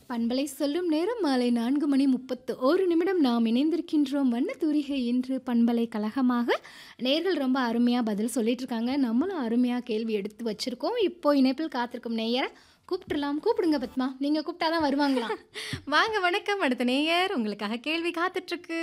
பண்பலை சொல்லும் நேரம் மாலை நான்கு மணி முப்பத்து ஒரு நிமிடம் நாம் இணைந்திருக்கின்றோம் வண்ண தூரிகை இன்று பண்பலை கழகமாக நேர்கள் ரொம்ப அருமையாக பதில் சொல்லிட்டு இருக்காங்க நம்மளும் அருமையாக கேள்வி எடுத்து வச்சிருக்கோம் இப்போ இணைப்பில் காத்திருக்கும் நேயரை கூப்பிட்டுலாம் கூப்பிடுங்க பத்மா நீங்கள் கூப்பிட்டாதான் வருவாங்களாம் வாங்க வணக்கம் அடுத்த நேயர் உங்களுக்காக கேள்வி காத்துட்டு இருக்கு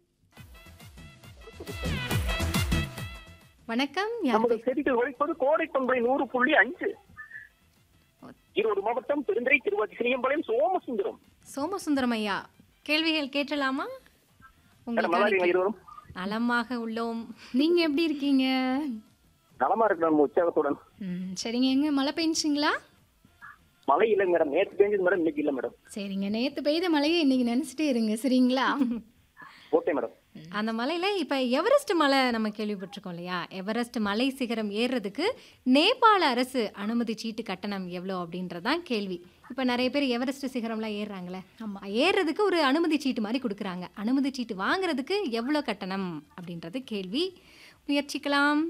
வணக்கம் யார் நமது பே- செய்திகள் உழைப்பது கோடை பண்பை நூறு புள்ளி அஞ்சு ஈரோடு மாவட்டம் பெருந்துறை திருவாச்சி சிறியம்பாளையம் சோமசுந்தரம் சோமசுந்தரம் ஐயா கேள்விகள் கேட்டலாமா மேடம் நல்லா இருக்கீங்களா உங்களுக்கு இருவரும் நலமாக உள்ளோம் நீங்கள் எப்படி இருக்கீங்க நலமா இருக்கு நம்ம உற்சாகத்துடன் ம் சரிங்க எங்க மழை பெஞ்சிங்களா மழை இல்லை மேடம் நேற்று பெஞ்சது மேடம் இன்னைக்கு இல்லை மேடம் சரிங்க நேற்று பெய்த மழையை இன்னைக்கு நினச்சிட்டே இருங்க சரிங்களா ஓகே மேடம் அந்த மலையில இப்ப எவரெஸ்ட் மலை நம்ம கேள்விப்பட்டிருக்கோம் இல்லையா எவரெஸ்ட் மலை சிகரம் ஏறுறதுக்கு நேபாள அரசு அனுமதி சீட்டு கட்டணம் எவ்வளோ அப்படின்றதான் கேள்வி இப்ப நிறைய பேர் எவரெஸ்ட் சிகரம்லாம் ஏறுறாங்களே ஆமா ஏறுறதுக்கு ஒரு அனுமதி சீட்டு மாதிரி கொடுக்குறாங்க அனுமதி சீட்டு வாங்குறதுக்கு எவ்வளோ கட்டணம் அப்படின்றது கேள்வி முயற்சிக்கலாம்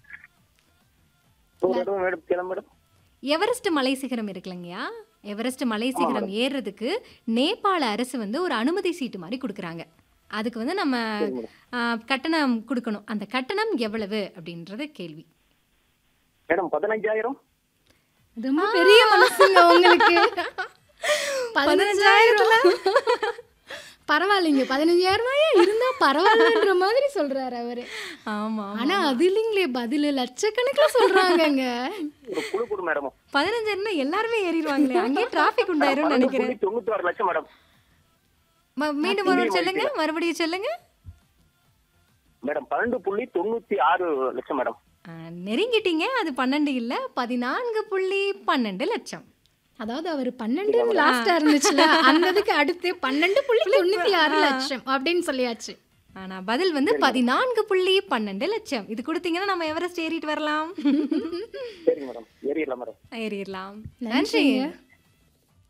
ஒரு இடம் மேடம் கிளம்ப மேடம் எவரெஸ்ட் மலை சிகரம் இருக்குல்லங்கய்யா எவரெஸ்ட் மலை சிகரம் ஏறுறதுக்கு நேபாள அரசு வந்து ஒரு அனுமதி சீட்டு மாதிரி கொடுக்குறாங்க அதுக்கு வந்து நம்ம ஆ, கட்டணம் கொடுக்கணும் அந்த கட்டணம் எவ்வளவு அப்படின்றது கேள்வி மேடம் பதினஞ்சாயிரம் ரொம்ப பெரிய மனசுங்க உங்களுக்கு பதினஞ்சாயிரம் பரவாயில்லைங்க பதினஞ்சாயிரம் ரூபாயா இருந்தா பரவாயில்லன்ற மாதிரி சொல்றாரு அவரு ஆமா ஆனா அது இல்லைங்களே பதில் லட்சக்கணக்கில் சொல்றாங்கங்க ஒரு குழு குழு மேடம் பதினஞ்சாயிரம் எல்லாருமே ஏறிடுவாங்களே அங்கேயே டிராஃபிக் உண்டாயிரும்னு நினைக்கிறேன் தொண்ணூத்தி ஆறு லட்சம் மேடம் ம- மீண்டும் ஒரு வாட்டி சொல்லுங்க மறுபடியும் சொல்லுங்க மேடம் பன்னெண்டு புள்ளி தொண்ணூத்தி ஆறு லட்சம் மேடம் ஆ, நெருங்கிட்டீங்க அது பன்னெண்டு இல்ல பதினான்கு புள்ளி பன்னெண்டு லட்சம் அதாவது அவர் பன்னெண்டு லாஸ்டா இருந்துச்சுல அந்த இதுக்கு அடுத்து பன்னெண்டு புள்ளி தொண்ணூத்தி ஆறு லட்சம் அப்படின்னு சொல்லியாச்சு ஆனா பதில் வந்து பதினான்கு புள்ளி பன்னெண்டு லட்சம் இது கொடுத்தீங்கன்னா நம்ம எவரெஸ்ட் ஏறிட்டு வரலாம் சரிங்க மேடம் ஏறிடலாம் மேடம் ஏறிடலாம் நன்றிங்க. நன்றி